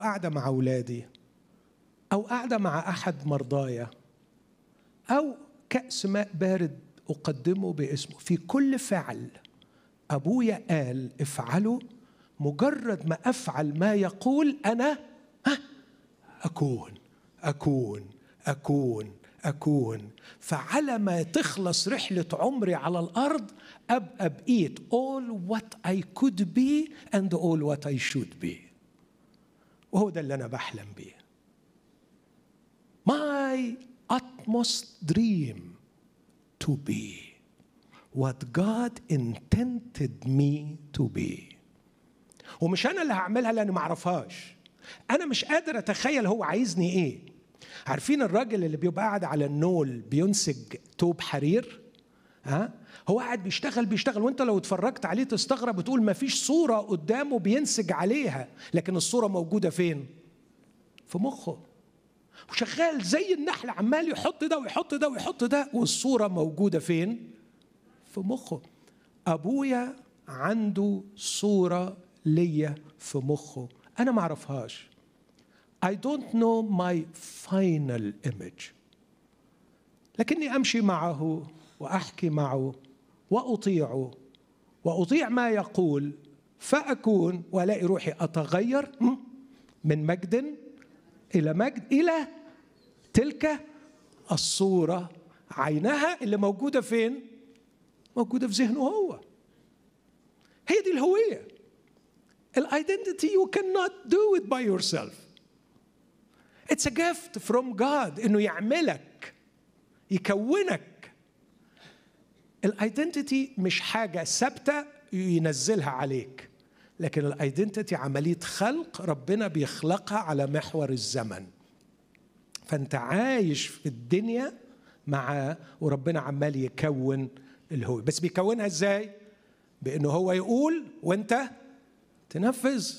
قاعدة مع أولادي أو قاعدة مع أحد مرضايا أو كأس ماء بارد أقدمه باسمه في كل فعل أبويا قال افعله مجرد ما أفعل ما يقول أنا ها أكون أكون أكون أكون فعلى ما تخلص رحلة عمري على الأرض أبقى بقيت all what I could be and all what I should be وهو ده اللي أنا بحلم بيه My utmost dream to be what God intended me to be ومش أنا اللي هعملها لأني معرفهاش أنا مش قادر أتخيل هو عايزني إيه عارفين الراجل اللي بيبقى قاعد على النول بينسج توب حرير ها هو قاعد بيشتغل بيشتغل وانت لو اتفرجت عليه تستغرب وتقول ما فيش صوره قدامه بينسج عليها لكن الصوره موجوده فين في مخه وشغال زي النحل عمال يحط ده ويحط ده ويحط ده والصوره موجوده فين في مخه ابويا عنده صوره ليا في مخه انا ما اعرفهاش I don't know my final image لكني امشي معه واحكي معه واطيعه واطيع ما يقول فاكون والاقي روحي اتغير من مجد الى مجد الى تلك الصوره عينها اللي موجوده فين؟ موجوده في ذهنه هو هي دي الهويه الايدنتيتي you cannot do it by yourself It's a gift from God انه يعملك يكونك الايدنتيتي مش حاجه ثابته ينزلها عليك لكن الايدنتيتي عمليه خلق ربنا بيخلقها على محور الزمن فانت عايش في الدنيا معاه وربنا عمال يكون الهوية بس بيكونها ازاي بانه هو يقول وانت تنفذ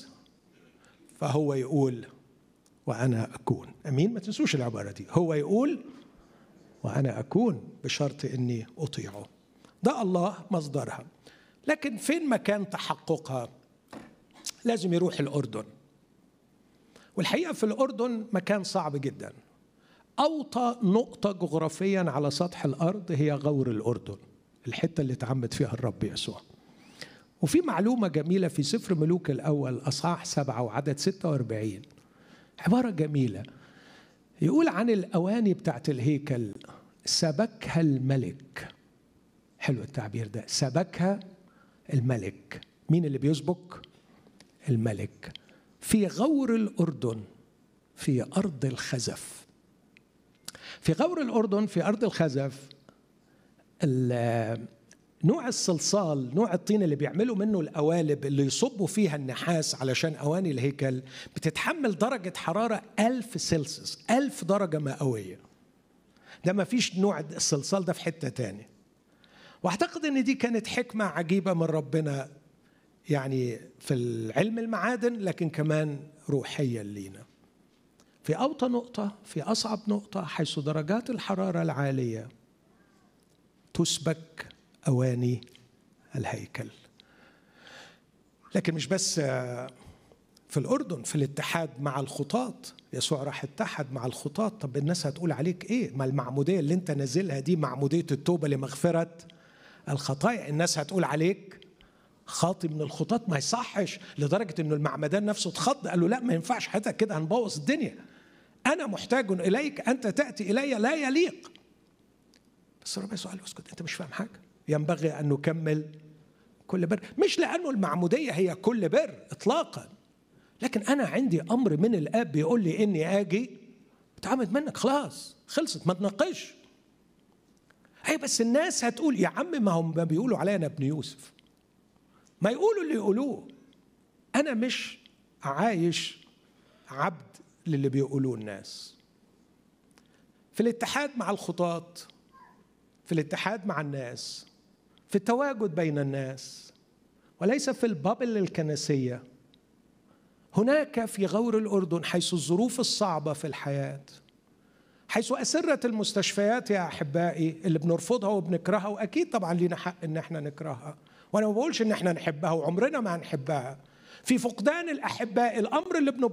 فهو يقول وانا اكون امين ما تنسوش العباره دي هو يقول وانا اكون بشرط اني اطيعه ده الله مصدرها لكن فين مكان تحققها لازم يروح الاردن والحقيقه في الاردن مكان صعب جدا اوطى نقطه جغرافيا على سطح الارض هي غور الاردن الحته اللي اتعمد فيها الرب يسوع وفي معلومه جميله في سفر ملوك الاول اصحاح سبعه وعدد 46 عبارة جميلة يقول عن الأواني بتاعت الهيكل سبكها الملك حلو التعبير ده سبكها الملك مين اللي بيسبك الملك في غور الأردن في أرض الخزف في غور الأردن في أرض الخزف نوع الصلصال نوع الطين اللي بيعملوا منه القوالب اللي يصبوا فيها النحاس علشان أواني الهيكل بتتحمل درجة حرارة ألف سلسيوس ألف درجة مئوية ده ما فيش نوع الصلصال ده في حتة تاني واعتقد ان دي كانت حكمة عجيبة من ربنا يعني في العلم المعادن لكن كمان روحيا لينا في أوطى نقطة في أصعب نقطة حيث درجات الحرارة العالية تسبك أواني الهيكل لكن مش بس في الأردن في الاتحاد مع الخطاط يسوع راح اتحد مع الخطاط طب الناس هتقول عليك ايه ما المعمودية اللي انت نازلها دي معمودية التوبة لمغفرة الخطايا الناس هتقول عليك خاطي من الخطاط ما يصحش لدرجة انه المعمدان نفسه اتخض قال له لا ما ينفعش حتى كده هنبوظ الدنيا أنا محتاج إليك أنت تأتي إلي لا يليق بس ربنا يسوع قال له اسكت أنت مش فاهم حاجة ينبغي ان نكمل كل بر مش لانه المعموديه هي كل بر اطلاقا لكن انا عندي امر من الاب بيقول لي اني اجي بتعمد منك خلاص خلصت ما تناقش اي بس الناس هتقول يا عم ما هم ما بيقولوا عليا انا ابن يوسف ما يقولوا اللي يقولوه انا مش عايش عبد للي بيقولوه الناس في الاتحاد مع الخطاط في الاتحاد مع الناس في التواجد بين الناس وليس في البابل الكنسية هناك في غور الأردن حيث الظروف الصعبة في الحياة حيث أسرة المستشفيات يا أحبائي اللي بنرفضها وبنكرهها وأكيد طبعا لينا حق إن احنا نكرهها وأنا ما بقولش إن احنا نحبها وعمرنا ما هنحبها في فقدان الأحباء الأمر اللي